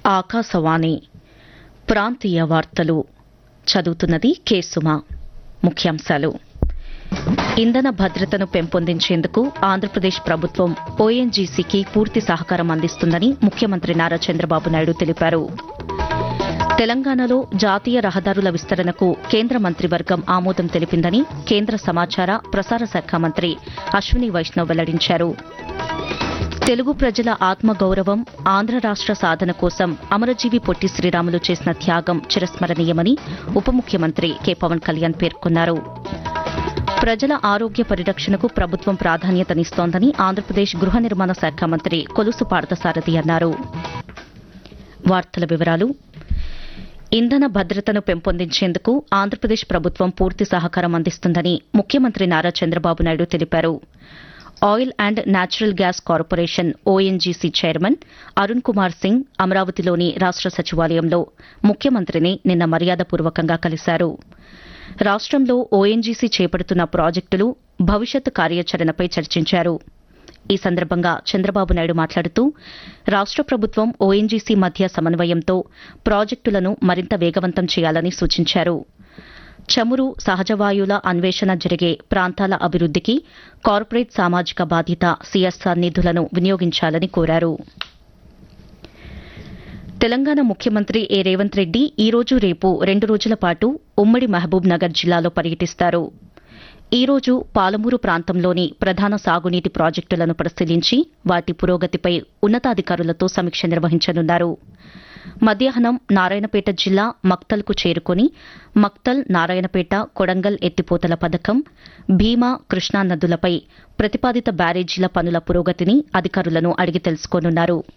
ఆకాశవాణి ప్రాంతీయ వార్తలు చదువుతున్నది కె సుమ ముఖ్యాంశాలు ఇంధన భద్రతను పెంపొందించేందుకు ఆంధ్రప్రదేశ్ ప్రభుత్వం ఓఎన్జీసీకి పూర్తి సహకారం అందిస్తుందని ముఖ్యమంత్రి నారా చంద్రబాబు నాయుడు తెలిపారు తెలంగాణలో జాతీయ రహదారుల విస్తరణకు కేంద్ర మంత్రివర్గం ఆమోదం తెలిపిందని కేంద్ర సమాచార ప్రసార శాఖ మంత్రి అశ్విని వైష్ణవ్ వెల్లడించారు తెలుగు ప్రజల ఆత్మగౌరవం ఆంధ్ర రాష్ట సాధన కోసం అమరజీవి పొట్టి శ్రీరాములు చేసిన త్యాగం చిరస్మరణీయమని ఉప ముఖ్యమంత్రి కె పవన్ కళ్యాణ్ పేర్కొన్నారు ప్రజల ఆరోగ్య పరిరక్షణకు ప్రభుత్వం ప్రాధాన్యతనిస్తోందని ఆంధ్రప్రదేశ్ గృహ నిర్మాణ శాఖ మంత్రి కొలుసు పార్థసారథి అన్నారు వార్తల వివరాలు ఇంధన భద్రతను పెంపొందించేందుకు ఆంధ్రప్రదేశ్ ప్రభుత్వం పూర్తి సహకారం అందిస్తుందని ముఖ్యమంత్రి నారా చంద్రబాబు నాయుడు తెలిపారు oil and natural gas corporation ONGC chairman Arun Kumar Singh అమరావతిలోని రాష్ట సచివాలయంలో ముఖ్యమంత్రిని నిన్న మర్యాదపూర్వకంగా కలిశారు రాష్టంలో ఓఎన్జీసీ చేపడుతున్న ప్రాజెక్టులు భవిష్యత్ కార్యాచరణపై చర్చించారు ఈ సందర్భంగా చంద్రబాబు నాయుడు మాట్లాడుతూ రాష్ట ప్రభుత్వం ఓఎన్జీసీ మధ్య సమన్వయంతో ప్రాజెక్టులను మరింత వేగవంతం చేయాలని సూచించారు చమురు సహజవాయువుల అన్వేషణ జరిగే ప్రాంతాల అభివృద్దికి కార్పొరేట్ సామాజిక బాధ్యత సీఎస్ఆర్ నిధులను వినియోగించాలని కోరారు తెలంగాణ ముఖ్యమంత్రి ఏ రేవంత్ రెడ్డి ఈ రోజు రేపు రెండు రోజుల పాటు ఉమ్మడి మహబూబ్ నగర్ జిల్లాలో పర్యటిస్తారు ఈ రోజు పాలమూరు ప్రాంతంలోని ప్రధాన సాగునీటి ప్రాజెక్టులను పరిశీలించి వాటి పురోగతిపై ఉన్నతాధికారులతో సమీక్ష నిర్వహించనున్నారు మధ్యాహ్నం నారాయణపేట జిల్లా మక్తల్కు చేరుకుని మక్తల్ నారాయణపేట కొడంగల్ ఎత్తిపోతల పథకం భీమా కృష్ణా నదులపై ప్రతిపాదిత బ్యారేజీల పనుల పురోగతిని అధికారులను అడిగి తెలుసుకోనున్నారు